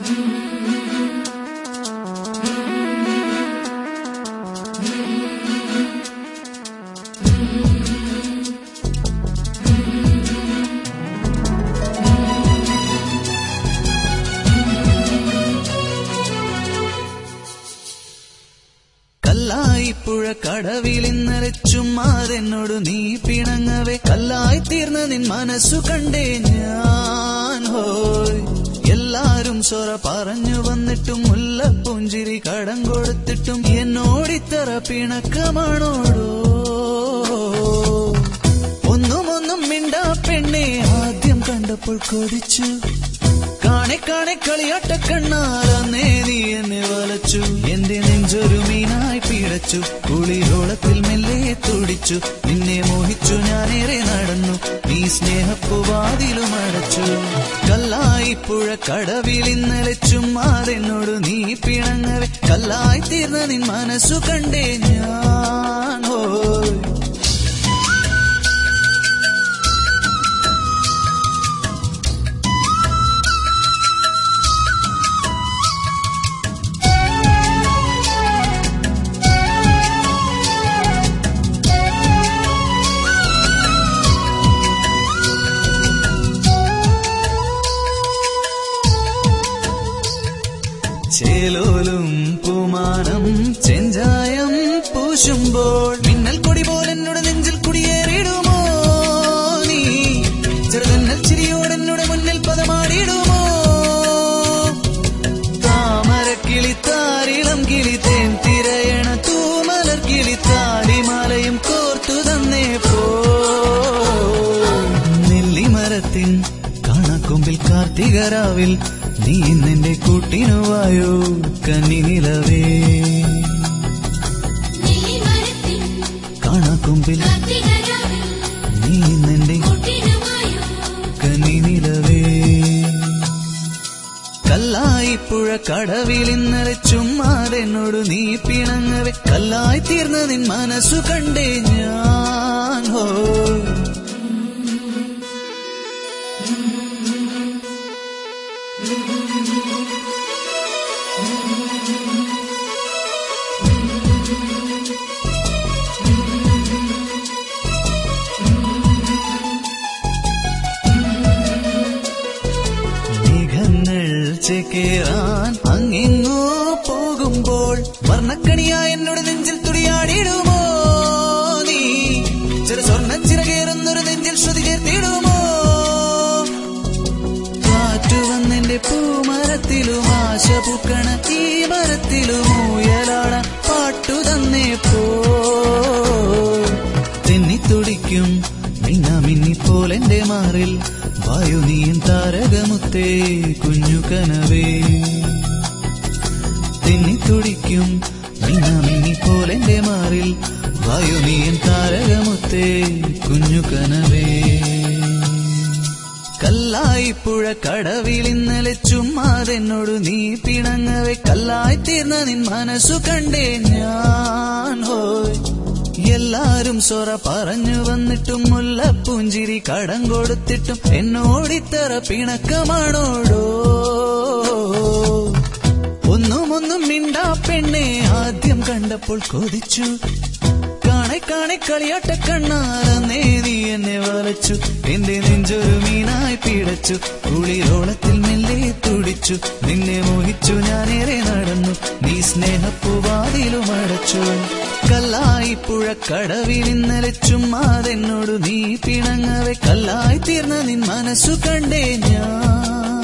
കല്ലായിപ്പുഴ കടവിൽ ഇന്നലെ ചുമ്മാതെന്നോട് നീ പിണങ്ങവേ കല്ലായി തീർന്ന നിൻ മനസ്സു കണ്ടേ ഞാൻ ഹോയ് എല്ലാരും സൊറ പറഞ്ഞു വന്നിട്ടും മുല്ലപ്പുഞ്ചിരി കടം കൊടുത്തിട്ടും എന്നോടിത്തറ പിണക്കമാണോടോ ഒന്നും ഒന്നും മിണ്ടാ പെണ്ണെ ആദ്യം കണ്ടപ്പോൾ കൊതിച്ചു കാണെ കാണെ കളിയാട്ട കണ്ണാറ നീ എന്നെ വലച്ചു എന്റെ നെഞ്ചൊരു മീനായി പീടച്ചു കുളിരോളത്തിൽ മെല്ലെ തുടിച്ചു നിന്നെ മോഹിച്ചു ഞാനേറെ നടന്നു നീ സ്നേഹപ്പുവാതിലും അടച്ചു കല്ലായി പുഴ കടവിൽ ഇന്നലെ ചുമ്മാതെന്നോട് നീ പിണങ്ങവേ കല്ലായി തീർന്ന നിൻ മനസ്സു കണ്ടേ ഞാൻ ഹോയ് ചേലോലും പൂമാനം ചെഞ്ചായം പൂശുമ്പോൾ മിന്നൽ കൊടി പോലെ എന്നോട് നെഞ്ചിൽ കുടിയേറിയിടുമോ നീ ചെറുതന്നൽ ചിരിയോടെ എന്നോട് മുന്നിൽ പദമാടിയിടുമോ താമര കിളിത്താരിളം കിളി തേൻ തിരയണ തൂമലർ കിളിത്താലിമാലയും കോർത്തു തന്നേ പോ നെല്ലിമരത്തിൻ കാണാക്കൊമ്പിൽ കാർത്തികരാവിൽ നീ ഇന്നെന്റെ കൂട്ടിനുവായോ കന്നി നിലവേ നെല്ലിമരത്തിൻ കാണാക്കൊമ്പിൽ കാർത്തികരാവിൽ നീ ഇന്നെന്റെ കൂട്ടിനുമായോ കന്നി നിലവേ കല്ലായി പുഴ കടവിൽ ഇന്നലെ ചുമ്മാതെന്നോട് നീ പിണങ്ങവേ കല്ലായി തീർന്ന നിൻ മനസ്സു കണ്ടേ ഞാൻ ഹോ മേഘങ്ങൾ ചേക്കേറാൻ അങ്ങിങ്ങോ പോകുമ്പോൾ വർണ്ണക്കണിയായ എന്നോട് നെഞ്ചിൽ തുടിയാടിയിടുമോ നീ ചെറു സ്വർണ്ണ ചിറകേറുന്നൊരു നെഞ്ചിൽ ശ്രുതി ചേർത്തിടുമോ കാറ്റു വന്നെന്റെ പൂമരത്തിലും ആശ പൂക്കണ ഈ മരത്തിലും ഊയലാട പാട്ടു തന്നേ പോ തെന്നിത്തുടിക്കും മിന്നാമിന്നി പോലെന്റെ മാറിൽ വായു നീയും താരകമുത്തേ കുഞ്ഞു കനവേ തെന്നിത്തുടിക്കും മിന്നാമിന്നി പോലെന്റെ മാറിൽ വായു നീയും താരകമുത്തേ കുഞ്ഞു കനവേ കല്ലായി പുഴ കടവിൽ ഇന്നലെ ചുമ്മാതെന്നോട് നീ പിണങ്ങവേ കല്ലായി തീർന്ന നിൻ മനസ്സു കണ്ടേ ഞാൻ ഹോയ് എല്ലാരും സൊറ പറഞ്ഞു വന്നിട്ടും മുല്ലപ്പൂഞ്ചിരി കടം കൊടുത്തിട്ടും എന്നോടിത്തറ പിണക്കമാണോടോ ഒന്നും ഒന്നും മിണ്ടാ പെണ്ണെ ആദ്യം കണ്ടപ്പോൾ കൊതിച്ചു കാണെ കാണെ കളിയാട്ട കണ്ണാറ നീ എന്നെ വലച്ചു എന്റെ നെഞ്ചൊരു മീനായി പിടച്ചു കുളിരോളത്തിൽ മെല്ലെ തുടിച്ചു നിന്നെ മോഹിച്ചു ഞാനേറെ നടന്നു നീ സ്നേഹപ്പുവാതിലും അടച്ചു കല്ലായി പുഴ കടവിൽ ഇന്നലെ ചുമ്മാതെന്നോട് നീ പിണങ്ങവേ കല്ലായി തീർന്ന നിൻ മനസ്സു കണ്ടേ ഞാൻ